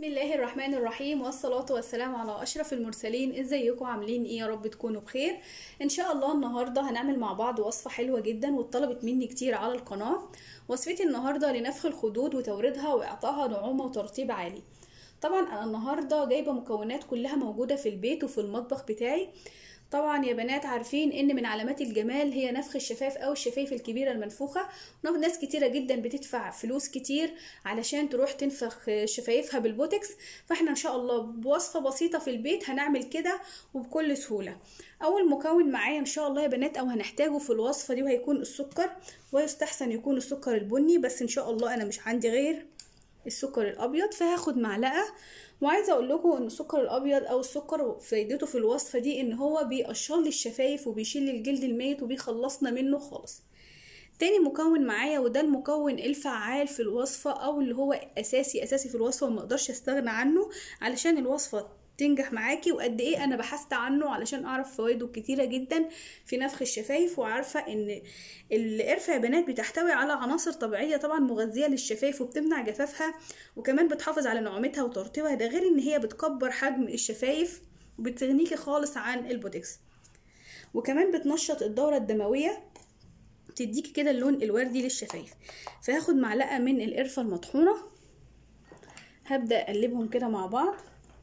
بسم الله الرحمن الرحيم والصلاة والسلام على أشرف المرسلين ازيكم عاملين ايه يا رب تكونوا بخير ان شاء الله النهاردة هنعمل مع بعض وصفة حلوة جدا واتطلبت مني كتير على القناة وصفتي النهاردة لنفخ الخدود وتوردها واعطائها نعومة وترطيب عالي طبعا انا النهاردة جايبة مكونات كلها موجودة في البيت وفي المطبخ بتاعي طبعا يا بنات عارفين ان من علامات الجمال هي نفخ الشفايف او الشفايف الكبيره المنفوخه ناس كتيره جدا بتدفع فلوس كتير علشان تروح تنفخ شفايفها بالبوتكس فاحنا ان شاء الله بوصفه بسيطه في البيت هنعمل كده وبكل سهوله اول مكون معايا ان شاء الله يا بنات او هنحتاجه في الوصفه دي وهيكون السكر ويستحسن يكون السكر البني بس ان شاء الله انا مش عندي غير السكر الابيض فهاخد معلقه وعايزه اقول لكم ان السكر الابيض او السكر فايدته في الوصفه دي ان هو بيقشر لي الشفايف وبيشيل الجلد الميت وبيخلصنا منه خالص تاني مكون معايا وده المكون الفعال في الوصفه او اللي هو اساسي اساسي في الوصفه وما اقدرش استغنى عنه علشان الوصفه تنجح معاكي وقد ايه انا بحثت عنه علشان اعرف فوائده كتيرة جدا في نفخ الشفايف وعارفة ان القرفة يا بنات بتحتوي على عناصر طبيعية طبعا مغذية للشفايف وبتمنع جفافها وكمان بتحافظ على نعومتها وترطيبها ده غير ان هي بتكبر حجم الشفايف وبتغنيكي خالص عن البوتكس وكمان بتنشط الدورة الدموية تديكي كده اللون الوردي للشفايف فهاخد معلقة من القرفة المطحونة هبدأ اقلبهم كده مع بعض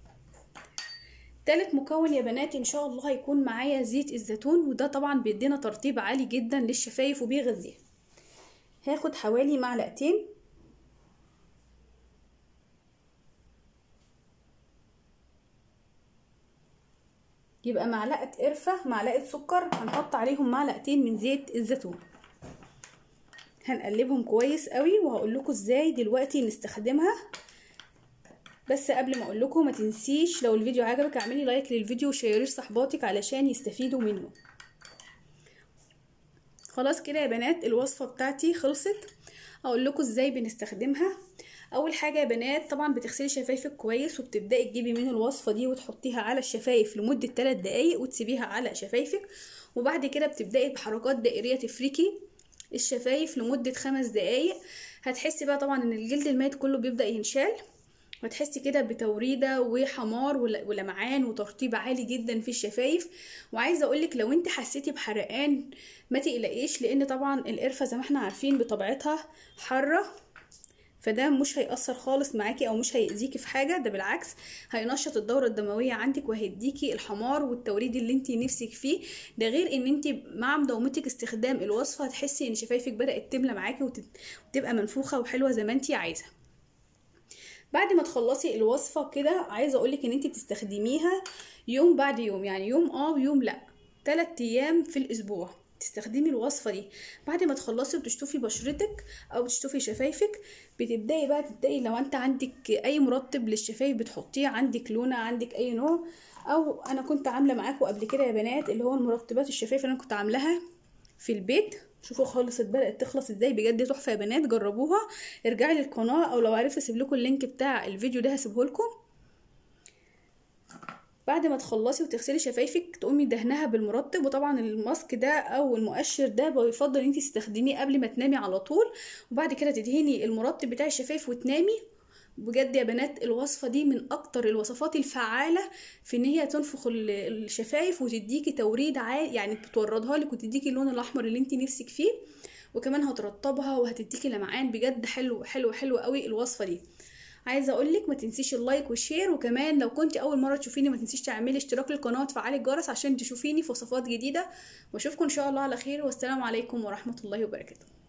تالت مكون يا بنات ان شاء الله هيكون معايا زيت الزيتون وده طبعا بيدينا ترطيب عالي جدا للشفايف وبيغذيها هاخد حوالي معلقتين يبقى معلقة قرفة معلقة سكر هنحط عليهم معلقتين من زيت الزيتون هنقلبهم كويس قوي وهقول لكم ازاي دلوقتي نستخدمها بس قبل ما اقول لكم ما تنسيش لو الفيديو عجبك اعملي لايك للفيديو وشيريه لصحباتك علشان يستفيدوا منه خلاص كده يا بنات الوصفه بتاعتي خلصت اقول لكم ازاي بنستخدمها اول حاجه يا بنات طبعا بتغسلي شفايفك كويس وبتبداي تجيبي من الوصفه دي وتحطيها على الشفايف لمده 3 دقايق وتسيبيها على شفايفك وبعد كده بتبداي بحركات دائريه تفركي الشفايف لمده خمس دقايق هتحسي بقى طبعا ان الجلد الميت كله بيبدا ينشال وتحسي كده بتوريده وحمار ولمعان وترطيب عالي جدا في الشفايف وعايزه اقولك لو انت حسيتي بحرقان ما تقلقيش لان طبعا القرفه زي ما احنا عارفين بطبيعتها حاره فده مش هيأثر خالص معاكي او مش هيأذيكي في حاجه ده بالعكس هينشط الدوره الدمويه عندك وهيديكي الحمار والتوريد اللي انت نفسك فيه ده غير ان انت مع مداومتك استخدام الوصفه هتحسي ان شفايفك بدأت تملى معاكي وتبقى منفوخه وحلوه زي ما انت عايزه بعد ما تخلصي الوصفة كده عايزة اقولك ان انت تستخدميها يوم بعد يوم يعني يوم اه ويوم لا تلات ايام في الاسبوع تستخدمي الوصفة دي بعد ما تخلصي وتشطفي بشرتك او تشطفي شفايفك بتبدأي بقى تبدأي لو انت عندك اي مرطب للشفايف بتحطيه عندك لونة عندك اي نوع او انا كنت عاملة معاكم قبل كده يا بنات اللي هو المرطبات الشفايف اللي انا كنت عاملاها في البيت شوفوا خلصت بدات تخلص ازاي بجد تحفه يا بنات جربوها ارجعي للقناه او لو عرفت اسيب لكم اللينك بتاع الفيديو ده هسيبه لكم بعد ما تخلصي وتغسلي شفايفك تقومي دهنها بالمرطب وطبعا الماسك ده او المؤشر ده بيفضل ان انت تستخدميه قبل ما تنامي على طول وبعد كده تدهني المرطب بتاع الشفايف وتنامي بجد يا بنات الوصفه دي من اكتر الوصفات الفعاله في ان هي تنفخ الشفايف وتديكي توريد عالي يعني بتوردها لك وتديكي اللون الاحمر اللي انت نفسك فيه وكمان هترطبها وهتديكي لمعان بجد حلو حلو حلو قوي الوصفه دي عايزه اقول لك ما تنسيش اللايك والشير وكمان لو كنت اول مره تشوفيني ما تنسيش تعملي اشتراك للقناه وتفعلي الجرس عشان تشوفيني في وصفات جديده واشوفكم ان شاء الله على خير والسلام عليكم ورحمه الله وبركاته